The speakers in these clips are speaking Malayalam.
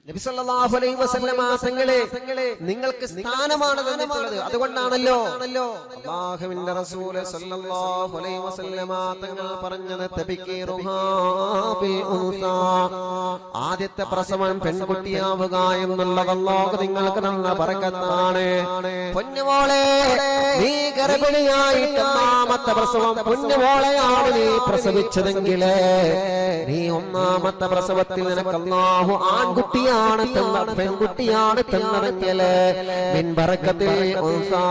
നബി സല്ലല്ലാഹു അലൈഹി വസല്ലമ തങ്ങളെ നിങ്ങൾക്ക് സ്ഥാനമാണ് തന്നിട്ടുള്ളത് അതുകൊണ്ടാണല്ലോ അല്ലാഹുവിന്റെ റസൂൽ സല്ലല്ലാഹു അലൈഹി വസല്ലമ തങ്ങൾ പറഞ്ഞത് തബിക്കീറുഹാ ബിൽ ഉൻസാ ആദ്യത്തെ പ്രസവം പെൺകുട്ടിയാവുക എന്നുള്ളത് അല്ലാഹു നിങ്ങൾക്ക് നല്ല ബറക്കത്താണ് പൊന്നുമോളെ നീ ഗർഭിണിയായിട്ട് ഒന്നാമത്തെ പ്രസവം പൊന്നുമോളെയാണ് നീ പ്രസവിച്ചതെങ്കിൽ നീ ഒന്നാമത്തെ പ്രസവത്തിൽ നിനക്ക് അല്ലാഹു ആൺകുട്ടിയാണ് തന്ന പെൺകുട്ടിയാണ് തന്നതെങ്കിൽ മിൻ ബറക്കത്തിൽ ഉൻസാ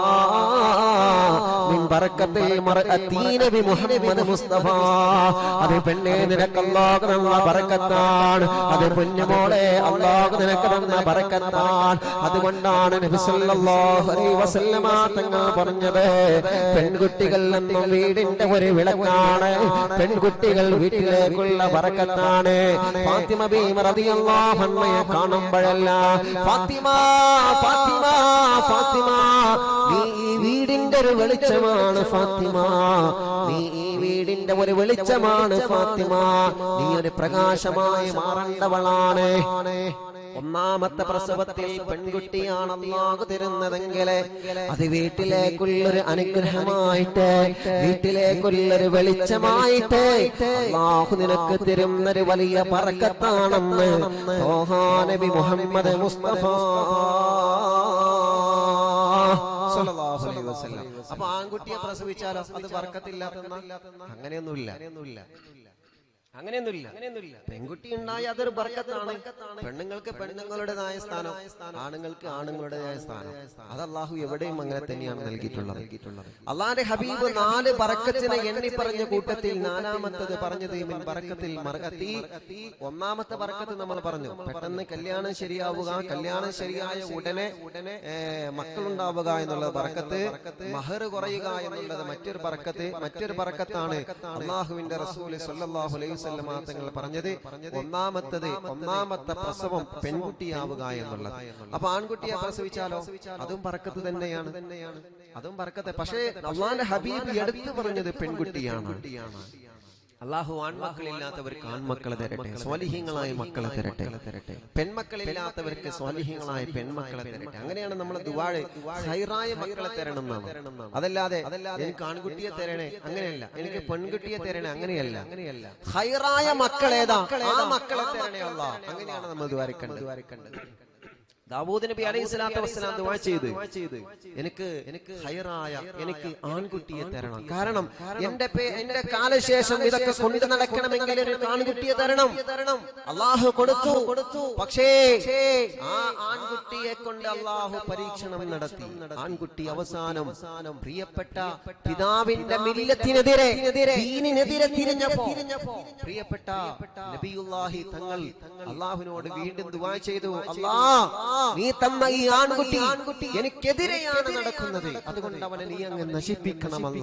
മിൻ ബറക്കത്തിൽ മർഅത്തീന ബി മുഹമ്മദ് മുസ്തഫ അത് പെണ്ണെ നിനക്ക് അല്ലാഹു തന്ന ബറക്കത്താണ് അത് പൊന്നുമോളെ അല്ലാഹു നിനക്ക് തന്ന ബറക്കത്താണ് അതുകൊണ്ടാണ് നബി സല്ലല്ലാഹു അലൈഹി വസല്ലമ തങ്ങൾ പറഞ്ഞത് പെൺകുട്ടികൾ എന്നും വീടിന്റെ ഒരു വിളക്കാണ് പെൺകുട്ടികൾ വീട്ടിലേക്കുള്ള ബറക്കത്താണ് ഫാത്തിമ ബീം റളിയല്ലാഹു അൻഹയെ കാണുമ്പോഴല്ല ഫാത്തിമ ഫാത്തിമ ഫാത്തിമ നീ ഈ വീടിന്റെ ഒരു വെളിച്ചമാണ് ഫാത്തിമ നീ ഈ വീടിന്റെ ഒരു വെളിച്ചമാണ് ഫാത്തിമ നീ ഒരു പ്രകാശമായി മാറേണ്ടവളാണ് ഒന്നാമത്തെ പ്രസവത്തിൽ പെൺകുട്ടിയാണ് അള്ളാഹു തരുന്നതെങ്കിൽ അത് വീട്ടിലേക്കുള്ളൊരു അനുഗ്രഹമായിട്ട് വീട്ടിലേക്കുള്ളൊരു വെളിച്ചമായിട്ട് അള്ളാഹു നിനക്ക് തരുന്നൊരു വലിയ പറക്കത്താണെന്ന് തോഹാ നബി മുഹമ്മദ് മുസ്തഫ സല്ലല്ലാഹു അലൈഹി വസല്ലം. അപ്പൊ ആൺകുട്ടിയെ പ്രസവിച്ചാലോ അത് ബർക്കത്തില്ലാത്ത അങ്ങനെയൊന്നുമില്ല അങ്ങനെയൊന്നുമില്ല അങ്ങനെയൊന്നുമില്ല പെൺകുട്ടി ഉണ്ടായ അതൊരു ബർക്കത്താണ് പെണ്ണുങ്ങൾക്ക് പെണ്ണുങ്ങളുടേതായ സ്ഥാനം ആണുങ്ങൾക്ക് ആണുങ്ങളുടേതായ സ്ഥാനം അത് അള്ളാഹു എവിടെയും അങ്ങനെ തന്നെയാണ് നൽകിയിട്ടുള്ളത് അള്ളാന്റെ ഹബീബ് നാല് ബറക്കത്തിനെ എണ്ണി പറഞ്ഞ കൂട്ടത്തിൽ നാലാമത്തത് പറഞ്ഞത് മിൻ ബറക്കത്തിൽ മറകത്തി ഒന്നാമത്തെ ബറക്കത്ത് നമ്മൾ പറഞ്ഞു പെട്ടെന്ന് കല്യാണം ശരിയാവുക കല്യാണം ശരിയായ ഉടനെ ഉടനെ മക്കളുണ്ടാവുക എന്നുള്ള ബറക്കത്ത് മഹർ കുറയുക എന്നുള്ളത് മറ്റൊരു ബറക്കത്ത് മറ്റൊരു ബറക്കത്താണ് അള്ളാഹുവിന്റെ റസൂൽ സല്ലല്ലാഹു അലൈഹി വസല്ലമ തങ്ങൾ പറഞ്ഞത് ഒന്നാമത്തത് ഒന്നാമത്തെ പ്രസവം പെൺകുട്ടിയാവുക എന്നുള്ളത് അപ്പൊ ആൺകുട്ടിയെ പ്രസവിച്ചാലോ അതും പറക്കത്ത് തന്നെയാണ് അതും പറക്കത്തെ പക്ഷേ അള്ളാന്റെ ഹബീബ് എടുത്തു പറഞ്ഞത് പെൺകുട്ടിയാണ് അള്ളാഹു ആൺമക്കളില്ലാത്തവർക്ക് ആൺമക്കളെ തരട്ടെ സ്വാലിഹ്യങ്ങളായ മക്കളെ തരട്ടെ തരട്ടെ പെൺമക്കളില്ലാത്തവർക്ക് സ്വാലിഹ്യങ്ങളായ പെൺമക്കളെ തരട്ടെ അങ്ങനെയാണ് നമ്മൾ ദുവാഴ് ഹൈറായ മക്കളെ തരണം എന്നാണ് അതല്ലാതെ എനിക്ക് ആൺകുട്ടിയെ തരണേ അങ്ങനെയല്ല എനിക്ക് പെൺകുട്ടിയെ തരണേ അങ്ങനെയല്ല അങ്ങനെയല്ല ഹൈറായ മക്കളേതാ ആ മക്കളെ തരണേ അല്ല അങ്ങനെയാണ് നമ്മൾ ദ്വാരിക്കേണ്ടത് ദാവൂദ് നബി അലൈഹി സ്വലാത്തു വസ്സലാം ദുആ ചെയ്ത് എനിക്ക് എനിക്ക് ഹൈറായ എനിക്ക് ആൺകുട്ടിയെ തരണം കാരണം എന്റെ പേ- എന്റെ കാലശേഷം ഇതൊക്കെ കൊണ്ടു നടക്കണമെങ്കിൽ ഒരു ആൺകുട്ടിയെ തരണം അള്ളാഹു കൊടുത്തു കൊടുത്തു പക്ഷേ ആ ആൺകുട്ടിയെ കൊണ്ട് അള്ളാഹു പരീക്ഷണം നടത്തി ആൺകുട്ടി അവസാനം പ്രിയപ്പെട്ട പിതാവിന്റെ മില്ലത്തിനെതിരെ ദീനിനെതിരെ തിരിഞ്ഞപ്പോ പ്രിയപ്പെട്ട നബിയുല്ലാഹി തങ്ങൾ അള്ളാഹുവിനോട് വീണ്ടും ദുആ ചെയ്തു അല്ലാ നീ തന്ന ഈ ആൺകുട്ടി എനിക്കെതിരെയാണ് നടക്കുന്നത് അതുകൊണ്ട് അവനെ നീ അങ്ങ് നശിപ്പിക്കണമല്ല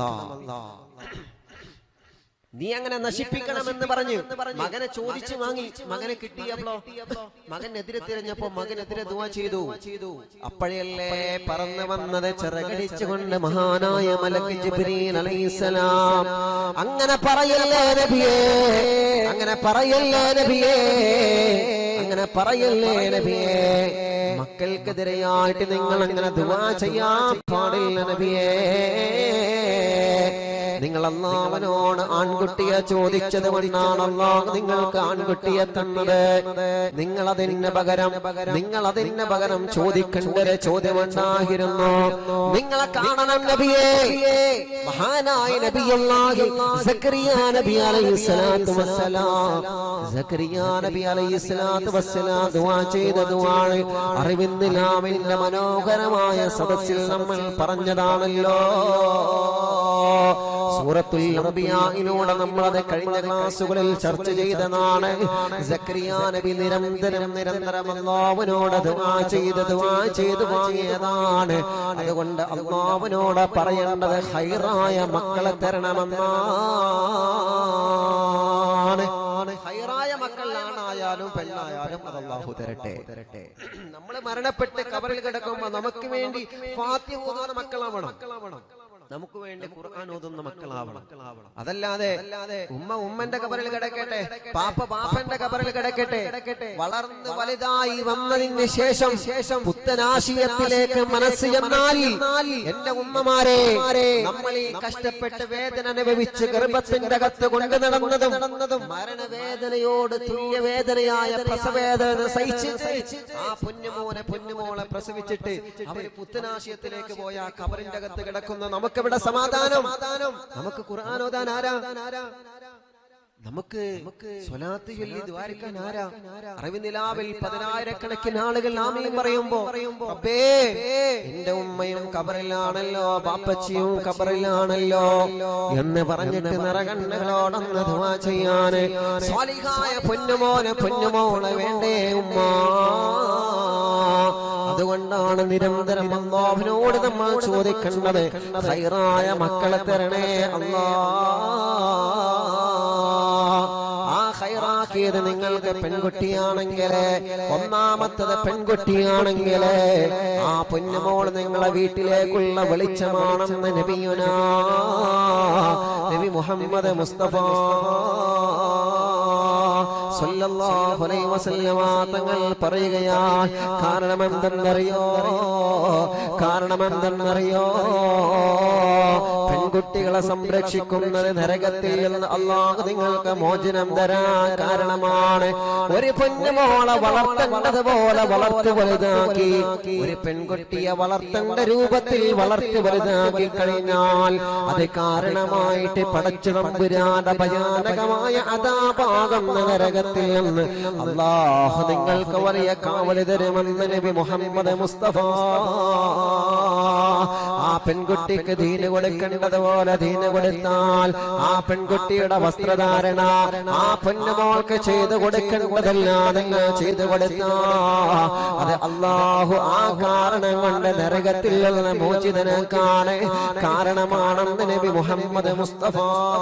നീ അങ്ങനെ നശിപ്പിക്കണമെന്ന് പറഞ്ഞു മകനെ ചോദിച്ചു വാങ്ങി മകനെ കിട്ടിയപ്പോ മകനെതിരെ തിരഞ്ഞപ്പോ മകനെതിരെ ദുവാ ചെയ്തു അപ്പോഴല്ലേ പറന്നു വന്നത് ചിറകടിച്ചുകൊണ്ട് മഹാനായ മലക്ക് ജിബ്രീൽ അലൈഹിസ്സലാം അങ്ങനെ പറയല്ലേ നബിയേ അങ്ങനെ പറയല്ലേ നബിയേ അങ്ങനെ പറയല്ലേ നബിയേ മക്കൾക്കെതിരെയായിട്ട് നിങ്ങൾ അങ്ങനെ ദുവാ ചെയ്യാൻ പാടില്ല നബിയേ നിങ്ങൾ അള്ളാഹുവിനോട് ആൺകുട്ടിയെ ചോദിച്ചത് കൊണ്ടാണ് അള്ളാഹു നിങ്ങൾക്ക് ആൺകുട്ടിയെ തന്നത് നിങ്ങൾ അതിന് പകരം നിങ്ങൾ അതിന് പകരം ചോദിക്കേണ്ട ഒരു ചോദ്യമുണ്ടായിരുന്നു നിങ്ങളെ കാണണം നബിയേ മഹാനായ നബിയല്ലാഹി സക്കരിയ നബി അലൈഹി സ്വലാത്തു വസ്സലാം സക്കരിയ നബി അലൈഹി സ്വലാത്തു വസ്സലാം ദുആ ചെയ്ത ദുആണ് അറിവിന്ദിലാമിന്റെ മനോഹരമായ സദസ്സിൽ നമ്മൾ പറഞ്ഞതാണല്ലോ സൂറത്തുൽ അംബിയായിലൂടെ നമ്മൾ അത് കഴിഞ്ഞ ക്ലാസ്സുകളിൽ ചർച്ച ചെയ്തതാണ് സക്കരിയ നബി നിരന്തരം നിരന്തരം അള്ളാഹുവിനോട് ദുആ ചെയ്ത് ദുആ ചെയ്ത് വാങ്ങിയതാണ് അതുകൊണ്ട് അള്ളാഹുവിനോട് പറയേണ്ടത് ഹൈറായ മക്കളെ തരണമെന്നാണ് ഹൈറായ മക്കൾ ആണായാലും പെണ്ണായാലും അത് അള്ളാഹു തരട്ടെ തരട്ടെ നമ്മൾ മരണപ്പെട്ട് കബറിൽ കിടക്കുമ്പോ നമുക്ക് വേണ്ടി ഫാത്തിഹ ഓതുന്ന മക്കളാവണം നമുക്ക് വേണ്ടി ഖുർആൻ ഓതുന്ന മക്കളാവണം അതല്ലാതെ ഉമ്മ ഉമ്മന്റെ കബറിൽ കിടക്കട്ടെ പാപ്പ പാപ്പന്റെ കബറിൽ കിടക്കട്ടെ വളർന്ന് വലുതായി വന്നതിന് ശേഷം ശേഷം പുത്തനാശയത്തിലേക്ക് മനസ്സ് എന്നാൽ എന്റെ ഉമ്മമാരെ നമ്മൾ ഈ കഷ്ടപ്പെട്ട് വേദന അനുഭവിച്ച് ഗർഭത്തിന്റെ അകത്ത് കൊണ്ട് നടന്നതും നടന്നതും മരണവേദനയോട് തുല്യവേദനയായ പ്രസവേദന സഹിച്ച് സഹിച്ച് ആ പൊന്നുമോനെ പൊന്നുമോളെ പ്രസവിച്ചിട്ട് അവര് പുത്തനാശയത്തിലേക്ക് പോയ ആ കബറിന്റെ അകത്ത് കിടക്കുന്ന നമുക്കിവിടെ സമാധാനം നമുക്ക് ഖുർആൻ ഓതാൻ ആരാ നമുക്ക് സ്വലാത്ത് ചൊല്ലി ദ്വാരിക്കാൻ ആരാ അറിവ് നിലാവിൽ പതിനായിരക്കണക്കിന് ആളുകൾ ആമയും പറയുമ്പോ റബ്ബേ എന്റെ ഉമ്മയും കബറിലാണല്ലോ ബാപ്പച്ചിയും കബറിലാണല്ലോ എന്ന് പറഞ്ഞിട്ട് നിറകണ്ണുകളോടൊന്ന് ദുആ ചെയ്യാന് സ്വാലിഹായ പൊന്നുമോനെ പൊന്നുമോളെ വേണ്ടേ ഉമ്മ അതുകൊണ്ടാണ് നിരന്തരം അള്ളാഹുവിനോട് നമ്മൾ ചോദിക്കേണ്ടത് ഹൈറായ മക്കളെ തരണേ അല്ലാ ആ ഹൈറാക്കിയത് നിങ്ങൾക്ക് പെൺകുട്ടിയാണെങ്കിൽ ഒന്നാമത്തത് പെൺകുട്ടിയാണെങ്കിൽ ആ പൊന്നുമോൾ നിങ്ങളെ വീട്ടിലേക്കുള്ള വെളിച്ചമാണെന്ന് നബിയുന നബി മുഹമ്മദ് മുസ്തഫ സല്ലല്ലാഹു അലൈഹി വസല്ലമ തങ്ങൾ പറയുകയാ കാരണം എന്തെന്നറിയോ കാരണം എന്തെന്നറിയോ പെൺകുട്ടികളെ സംരക്ഷിക്കുന്നത് നരകത്തിൽ നിന്ന് അള്ളാഹു നിങ്ങൾക്ക് മോചനം തരാൻ കാരണമാണ് ഒരു പൊന്നുമോളെ വളർത്തേണ്ടതുപോലെ വളർത്തു വലുതാക്കി ഒരു പെൺകുട്ടിയെ വളർത്തേണ്ട രൂപത്തിൽ വളർത്തു വലുതാക്കി കഴിഞ്ഞാൽ അത് കാരണമായിട്ട് പടച്ചു തമ്പുരാന്റെ ഭയാനകമായ അതാപാകുന്ന നരകത്തിൽ നിന്ന് അള്ളാഹു നിങ്ങൾക്ക് വലിയ കാവല് തരുമെന്ന് നബി മുഹമ്മദ് മുസ്തഫ ആ പെൺകുട്ടിക്ക് ദീന് കൊടുക്കേണ്ടതുപോലെ ദീന് കൊടുത്താൽ ആ പെൺകുട്ടിയുടെ വസ്ത്രധാരണ ആ പൊന്നുമോൾക്ക് ചെയ്തു കൊടുക്കേണ്ടതെല്ലാം നിങ്ങൾ ചെയ്തു കൊടുത്താ അത് അള്ളാഹു ആ കാരണം കൊണ്ട് നരകത്തിൽ നിന്ന് മോചിതനാക്കാൻ കാരണമാണെന്ന് നബി മുഹമ്മദ് മുസ്തഫ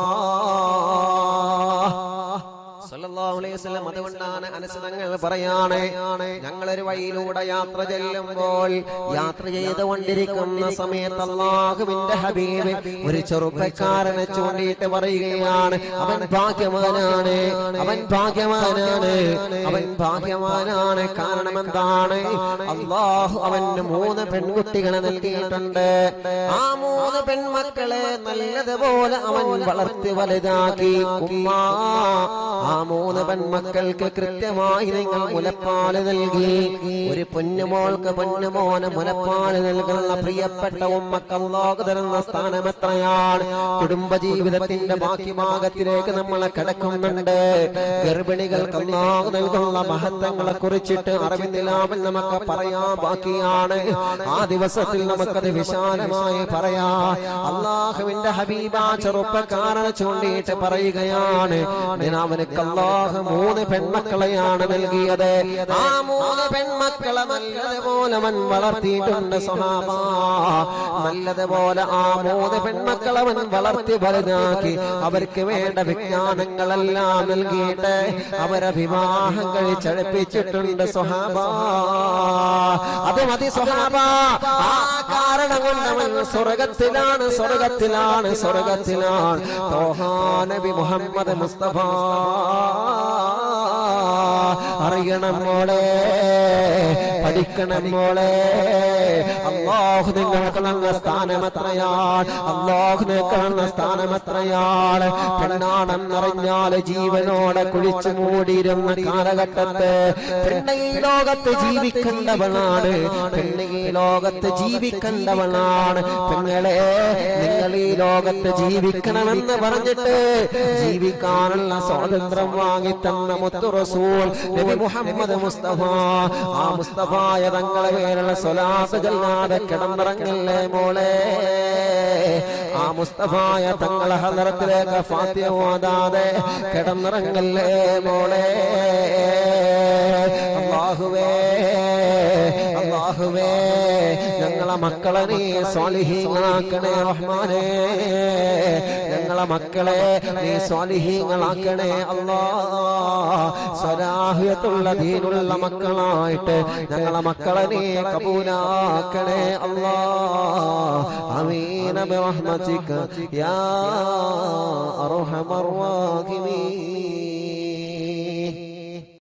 സല്ലല്ലാഹു അലൈഹി വസല്ലം അതുകൊണ്ടാണ് അനുസൃതങ്ങൾ പറയാണ് ഞങ്ങളൊരു വഴിയിലൂടെ യാത്ര ചെല്ലുമ്പോൾ യാത്ര ചെയ്തുകൊണ്ടിരിക്കുന്ന സമയത്ത് അള്ളാഹുവിന്റെ ഹബീബ് ഒരു ചെറുപ്പക്കാരനെ ചൂണ്ടിയിട്ട് പറയുകയാണ് അവൻ ഭാഗ്യവാനാണ് അവൻ ഭാഗ്യവാനാണ് അവൻ ഭാഗ്യവാനാണ് കാരണം എന്താണ് അള്ളാഹു അവന് മൂന്ന് പെൺകുട്ടികളെ നൽകിയിട്ടുണ്ട് ആ മൂന്ന് പെൺമക്കളെ നല്ലതുപോലെ അവൻ വളർത്തി വലുതാക്കി ഉമ്മ ആ മൂന്ന് പെൺമക്കൾക്ക് കൃത്യമായി നിങ്ങൾ മുലപ്പാല് നൽകി ഒരു പൊന്നുമോൾക്ക് പൊന്നുമോന് മുലപ്പാല് നൽകുന്ന പ്രിയപ്പെട്ട ഉമ്മക്ക് അള്ളാഹു തരുന്ന സ്ഥാനം എത്രയാണ് കുടുംബജീവിതത്തിന്റെ ബാക്കി ഭാഗത്തിലേക്ക് നമ്മൾ കിടക്കുന്നുണ്ട് ഗർഭിണികൾക്ക് അള്ളാഹു നൽകുന്ന മഹത്വങ്ങളെ കുറിച്ചിട്ട് അറിവിന്ദിലാവിൽ നമുക്ക് പറയാൻ ബാക്കിയാണ് ആ ദിവസത്തിൽ നമുക്കത് വിശാലമായി പറയാ അള്ളാഹുവിന്റെ ഹബീബ ചെറുപ്പക്കാരനെ ചൂണ്ടിയിട്ട് പറയുകയാണ് ഞാൻ അവനക്ക് അള്ളാഹു മൂന്ന് പെൺമക്കളെയാണ് നൽകിയത് ആ മൂന്ന് പെൺമക്കളെ നല്ലതുപോലെ അവൻ വളർത്തിയിട്ടുണ്ട് സ്വഹാബ നല്ലതുപോലെ ആ മൂന്ന് പെൺമക്കളെ അവൻ വളർത്തി വലുതാക്കി അവർക്ക് വേണ്ട വിജ്ഞാനങ്ങളെല്ലാം നൽകിയിട്ട് അവരെ വിവാഹം കഴിച്ചടുപ്പിച്ചിട്ടുണ്ട് സ്വഹാബ അത് മതി സ്വഹാബ ആ കാരണം കൊണ്ട് അവൻ സ്വർഗത്തിലാണ് സ്വർഗത്തിലാണ് സ്വർഗത്തിലാണ് തോഹാ നബി മുഹമ്മദ് മുസ്തഫ അറിയണം മോളെ പഠിക്കണം മോളെ അള്ളാഹു നിങ്ങൾക്ക് തന്ന സ്ഥാനം എത്രയാണ് അള്ളാഹു നിങ്ങൾക്ക് തന്ന സ്ഥാനം എത്രയാണ് പെണ്ണാണെന്നറിഞ്ഞാല് ജീവനോടെ കുഴിച്ചു മൂടിയിരുന്ന കാലഘട്ടത്ത് പെണ്ണ ഈ ലോകത്ത് ജീവിക്കേണ്ടവളാണ് പെണ്ണ ഈ ലോകത്ത് ജീവിക്കേണ്ടവളാണ് പെങ്ങളെ നിങ്ങൾ ഈ ലോകത്ത് ജീവിക്കണമെന്ന് പറഞ്ഞിട്ട് ജീവിക്കാനുള്ള സ്വാതന്ത്ര്യം വാങ്ങി തന്ന മുത്തു റസൂൽ നബി മുഹമ്മദ് മുസ്തഫ ആ മുസ്തഫായ തങ്ങളെ പേരുള്ള സ്വലാത്ത് ചെല്ലാതെ കിടന്നിറങ്ങില്ലേ മോളെ ആ മുസ്തഫായ തങ്ങളെ ഹദറത്തിലേക്ക് ഫാത്തിയ ഓതാതെ കിടന്നിറങ്ങല്ലേ മോളെ അള്ളാഹുവേ അള്ളാഹുവേ ഞങ്ങളെ മക്കളെ നീ സ്വാലിഹീങ്ങളാക്കണേ റഹ്മാനേ ഞങ്ങളെ മക്കളെ നീ സ്വാലിഹീങ്ങളാക്കണേ അല്ലാ സ്വരാഹ്യത്തുള്ള ദീനുള്ള മക്കളായിട്ട് ഞങ്ങളെ മക്കളെ നീ കബൂലാക്കണേ അല്ലാ അമീന برحمتك يا أرحم الراحمين